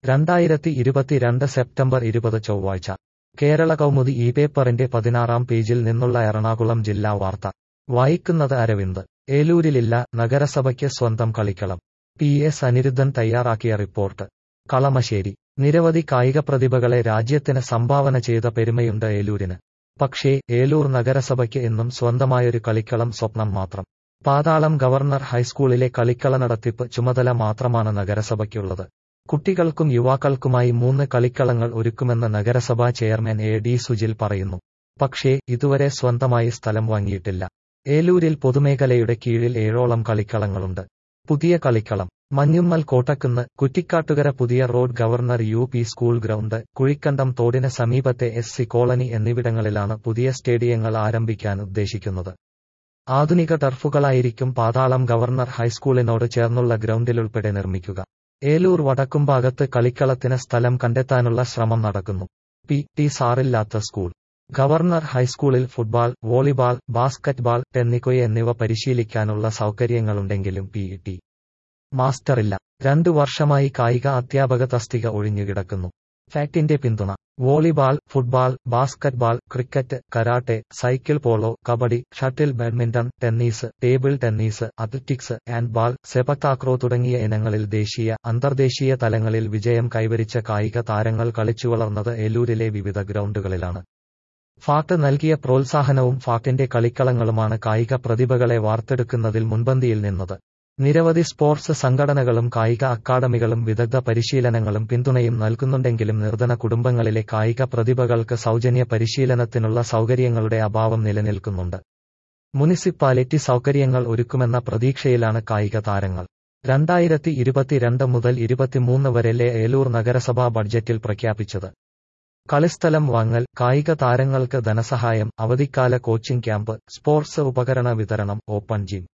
രണ്ടായിരത്തി ഇരുപത്തിരണ്ട് സെപ്റ്റംബർ ഇരുപത് ചൊവ്വാഴ്ച കേരള കൗമുദി ഈ പേപ്പറിന്റെ പതിനാറാം പേജിൽ നിന്നുള്ള എറണാകുളം ജില്ലാ വാർത്ത വായിക്കുന്നത് അരവിന്ദ് ഏലൂരിലില്ല നഗരസഭയ്ക്ക് സ്വന്തം കളിക്കളം പി എസ് അനിരുദ്ധൻ തയ്യാറാക്കിയ റിപ്പോർട്ട് കളമശ്ശേരി നിരവധി കായിക പ്രതിഭകളെ രാജ്യത്തിന് സംഭാവന ചെയ്ത പെരുമയുണ്ട് ഏലൂരിന് പക്ഷേ ഏലൂർ നഗരസഭയ്ക്ക് എന്നും സ്വന്തമായൊരു കളിക്കളം സ്വപ്നം മാത്രം പാതാളം ഗവർണർ ഹൈസ്കൂളിലെ കളിക്കള നടത്തിപ്പ് ചുമതല മാത്രമാണ് നഗരസഭയ്ക്കുള്ളത് കുട്ടികൾക്കും യുവാക്കൾക്കുമായി മൂന്ന് കളിക്കളങ്ങൾ ഒരുക്കുമെന്ന് നഗരസഭാ ചെയർമാൻ എ ഡി സുജിൽ പറയുന്നു പക്ഷേ ഇതുവരെ സ്വന്തമായി സ്ഥലം വാങ്ങിയിട്ടില്ല ഏലൂരിൽ പൊതുമേഖലയുടെ കീഴിൽ ഏഴോളം കളിക്കളങ്ങളുണ്ട് പുതിയ കളിക്കളം മഞ്ഞുമ്മൽ കോട്ടക്കുന്ന് കുറ്റിക്കാട്ടുകര പുതിയ road governor U P school ground Kuzhikandam തോടിന് സമീപത്തെ എസ് സി കോളനി എന്നിവിടങ്ങളിലാണ് പുതിയ സ്റ്റേഡിയങ്ങൾ ആരംഭിക്കാൻ ഉദ്ദേശിക്കുന്നത് ആധുനിക ടർഫുകളായിരിക്കും പാതാളം ഗവർണർ ഹൈസ്കൂളിനോട് ചേർന്നുള്ള ഗ്രൗണ്ടിലുൾപ്പെടെ നിർമ്മിക്കുക ഏലൂർ വടക്കുംഭാഗത്ത് കളിക്കളത്തിന് സ്ഥലം കണ്ടെത്താനുള്ള ശ്രമം നടക്കുന്നു പി ടി സാറില്ലാത്ത സ്കൂൾ ഗവർണർ ഹൈസ്കൂളിൽ ഫുട്ബോൾ വോളിബാൾ ബാസ്കറ്റ്ബാൾ ടെന്നിക്കൊയ് എന്നിവ പരിശീലിക്കാനുള്ള സൗകര്യങ്ങളുണ്ടെങ്കിലും പി ടി മാസ്റ്ററില്ല രണ്ടു വർഷമായി കായിക അധ്യാപക തസ്തിക ഒഴിഞ്ഞുകിടക്കുന്നു ഫാക്ടിന്റെ പിന്തുണ volleyball football basketball cricket karate cycle polo kabaddi shuttle badminton tennis table tennis athletics handball sepak takraw തുടങ്ങിയ ഇനങ്ങളിൽ ദേശീയ അന്തർദേശീയ തലങ്ങളിൽ വിജയം കൈവരിച്ച കായിക താരങ്ങൾ കളിച്ചു വളർന്നത് ഏലൂരിലെ വിവിധ ഗ്രൗണ്ടുകളിലാണ് ഫാക്ട് നൽകിയ പ്രോത്സാഹനവും ഫാക്ടിന്റെ കളിക്കളങ്ങളുമാണ് കായിക പ്രതിഭകളെ വാർത്തെടുക്കുന്നതിൽ മുൻപന്തിയിൽ നിന്നത് നിരവധി സ്പോർട്സ് സംഘടനകളും കായിക അക്കാദമികളും വിദഗ്ധ പരിശീലനങ്ങളും പിന്തുണയും നൽകുന്നുണ്ടെങ്കിലും നിർധന കുടുംബങ്ങളിലെ കായിക പ്രതിഭകൾക്ക് സൗജന്യ പരിശീലനത്തിനുള്ള സൗകര്യങ്ങളുടെ അഭാവം നിലനിൽക്കുന്നുണ്ട് മുനിസിപ്പാലിറ്റി സൗകര്യങ്ങൾ ഒരുക്കുമെന്ന പ്രതീക്ഷയിലാണ് കായിക താരങ്ങൾ രണ്ടായിരത്തി ഇരുപത്തിരണ്ട് മുതൽ ഇരുപത്തിമൂന്ന് വരെലെ ഏലൂർ നഗരസഭാ ബഡ്ജറ്റിൽ പ്രഖ്യാപിച്ചത് കളിസ്ഥലം വാങ്ങൽ കായിക താരങ്ങൾക്ക് ധനസഹായം അവധിക്കാല കോച്ചിംഗ് ക്യാമ്പ് സ്പോർട്സ് ഉപകരണ വിതരണം ഓപ്പൺ ജിം